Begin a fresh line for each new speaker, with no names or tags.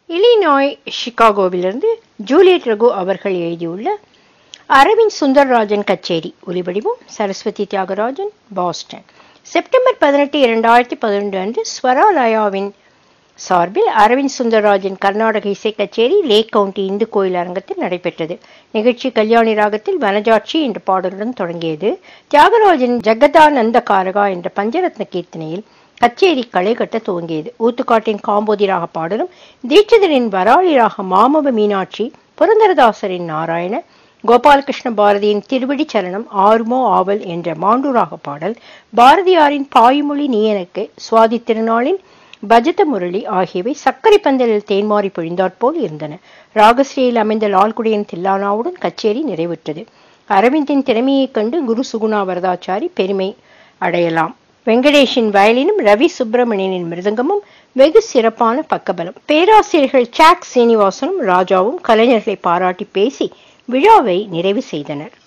Illinois சிகாகோவிலிருந்து Juliet Raghu அவர்கள் எழுதியுள்ள அரவிந்த் சுந்தர்ராஜன் கச்சேரி ஒலிவடிவம் சரஸ்வதி தியாகராஜன் பாஸ்டன் செப்டம்பர் பதினெட்டு இரண்டாயிரத்தி பதினொன்று அன்று ஸ்வராலயாவின் சார்பில் அரவிந்த் சுந்தரராஜன் கர்நாடக இசை கச்சேரி லேக் கவுண்டி இந்து கோயில் அரங்கத்தில் நடைபெற்றது நிகழ்ச்சி கல்யாணி ராகத்தில் வனஜாட்சி என்ற பாடலுடன் தொடங்கியது தியாகராஜன் ஜெகதானந்த காரகா என்ற பஞ்சரத்ன கீர்த்தனையில் கச்சேரி களை கட்ட துவங்கியது ஊத்துக்காட்டின் காம்போதி ராக பாடலும் தீட்சிதரின் வராளி ராக மாமவ மீனாட்சி புரந்தரதாசரின் நாராயண கோபாலகிருஷ்ண பாரதியின் திருவடி சரணம் ஆறுமோ ஆவல் என்ற மாண்டூராக பாடல் பாரதியாரின் பாய்மொழி நீ எனக்கு சுவாதி திருநாளின் பஜத முரளி ஆகியவை சர்க்கரை பந்தலில் தேன்மாறி பொழிந்தாற்போல் இருந்தன ராகஸ்ரீயில் அமைந்த லால்குடியின் தில்லானாவுடன் கச்சேரி நிறைவுற்றது அரவிந்தின் திறமையைக் கண்டு குரு சுகுணா வரதாச்சாரி பெருமை அடையலாம் வெங்கடேஷின் வயலினும் ரவி சுப்பிரமணியனின் மிருதங்கமும் வெகு சிறப்பான பக்கபலம் பேராசிரியர்கள் சாக் சீனிவாசனும் ராஜாவும் கலைஞர்களை பாராட்டி பேசி விழாவை நிறைவு செய்தனர்